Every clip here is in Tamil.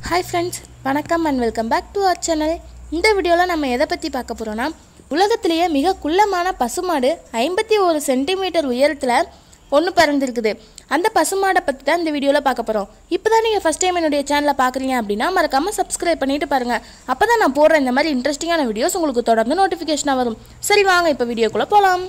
ஹாய் ஃப்ரெண்ட்ஸ் வணக்கம் and welcome back to our channel இந்த வீடியோவில் நம்ம எதை பற்றி பார்க்க போகிறோன்னா உலகத்திலேயே மிக குள்ளமான பசுமாடு ஐம்பத்தி ஒரு சென்டிமீட்டர் உயரத்தில் ஒன்று பறந்துருக்குது அந்த பசுமாடை பற்றி தான் இந்த வீடியோவில் பார்க்க போகிறோம் இப்போ தான் நீங்கள் ஃபஸ்ட் டைம் என்னுடைய சேனலை பார்க்குறீங்க அப்படின்னா மறக்காமல் சப்ஸ்கிரைப் பண்ணிட்டு பாருங்கள் அப்போ தான் நான் போடுற இந்த மாதிரி இன்ட்ரெஸ்டிங்கான வீடியோஸ் உங்களுக்கு தொடர்ந்து நோட்டிஃபிகேஷனாக வரும் சரி வாங்க இப்போ வீடியோக்குள்ளே போகலாம்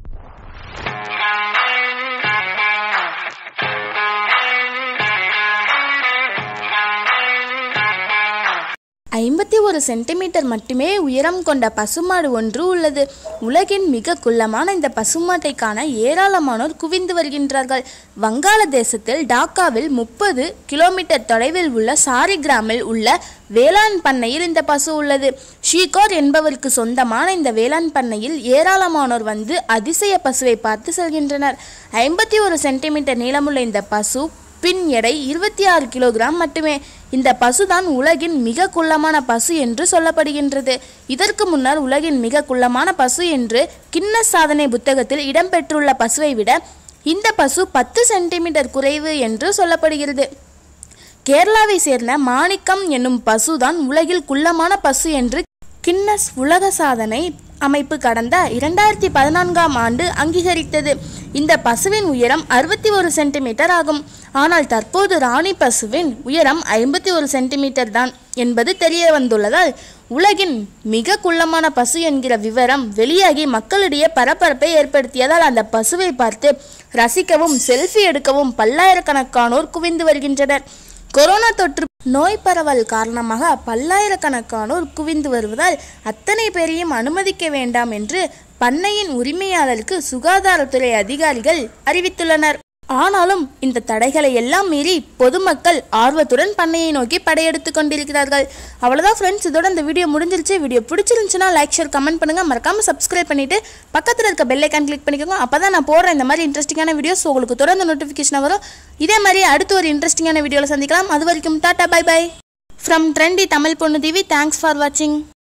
ஐம்பத்தி ஒரு சென்டிமீட்டர் மட்டுமே உயரம் கொண்ட பசுமாடு ஒன்று உள்ளது உலகின் மிக குள்ளமான இந்த பசுமாட்டை காண ஏராளமானோர் குவிந்து வருகின்றார்கள் வங்காளதேசத்தில் டாக்காவில் முப்பது கிலோமீட்டர் தொலைவில் உள்ள சாரிகிராமில் உள்ள வேளாண் பண்ணையில் இந்த பசு உள்ளது ஷீகோர் என்பவருக்கு சொந்தமான இந்த வேளாண் பண்ணையில் ஏராளமானோர் வந்து அதிசய பசுவை பார்த்து செல்கின்றனர் ஐம்பத்தி ஒரு சென்டிமீட்டர் நீளமுள்ள இந்த பசு பின் எடை இருபத்தி ஆறு கிலோகிராம் மட்டுமே இந்த பசுதான் உலகின் மிக குள்ளமான பசு என்று சொல்லப்படுகின்றது இதற்கு முன்னர் உலகின் மிக குள்ளமான பசு என்று கின்னஸ் சாதனை புத்தகத்தில் இடம்பெற்றுள்ள பசுவை விட இந்த பசு பத்து சென்டிமீட்டர் குறைவு என்று சொல்லப்படுகிறது கேரளாவை சேர்ந்த மாணிக்கம் என்னும் பசுதான் உலகில் குள்ளமான பசு என்று கின்னஸ் உலக சாதனை அமைப்பு கடந்த இரண்டாயிரத்தி பதினான்காம் ஆண்டு அங்கீகரித்தது இந்த பசுவின் உயரம் அறுபத்தி ஒரு சென்டிமீட்டர் ஆகும் ஆனால் தற்போது ராணி பசுவின் உயரம் ஐம்பத்தி ஒரு சென்டிமீட்டர் தான் என்பது தெரிய வந்துள்ளதால் உலகின் மிக குள்ளமான பசு என்கிற விவரம் வெளியாகி மக்களிடையே பரபரப்பை ஏற்படுத்தியதால் அந்த பசுவை பார்த்து ரசிக்கவும் செல்ஃபி எடுக்கவும் பல்லாயிரக்கணக்கானோர் குவிந்து வருகின்றனர் கொரோனா தொற்று நோய் பரவல் காரணமாக பல்லாயிரக்கணக்கானோர் குவிந்து வருவதால் அத்தனை பேரையும் அனுமதிக்க வேண்டாம் என்று பண்ணையின் உரிமையாளருக்கு சுகாதாரத்துறை அதிகாரிகள் அறிவித்துள்ளனர் ஆனாலும் இந்த தடைகளை எல்லாம் மீறி பொதுமக்கள் ஆர்வத்துடன் பண்ணையை நோக்கி படையெடுத்து கொண்டிருக்கிறார்கள் அவ்வளோதான் ஃப்ரெண்ட்ஸ் இதோட இந்த வீடியோ முடிஞ்சிருச்சு வீடியோ பிடிச்சிருந்துச்சுன்னா லைக் ஷேர் கமெண்ட் பண்ணுங்க மறக்காம சப்ஸ்கிரைப் பண்ணிட்டு பக்கத்தில் இருக்க பெல் ஐக்கான் கிளிக் பண்ணிக்கோங்க அப்போ தான் நான் போடுற இந்த மாதிரி இன்ட்ரெஸ்டிங்கான வீடியோஸ் உங்களுக்கு தொடர்ந்து நோட்டிஃபிகேஷன் வரும் இதே மாதிரி அடுத்து ஒரு இன்ட்ரெஸ்டிங்கான வீடியோவில் சந்திக்கலாம் அது வரைக்கும் tata bye bye from trendy Tamil பொண்ணு டிவி தேங்க்ஸ் ஃபார் வாட்சிங்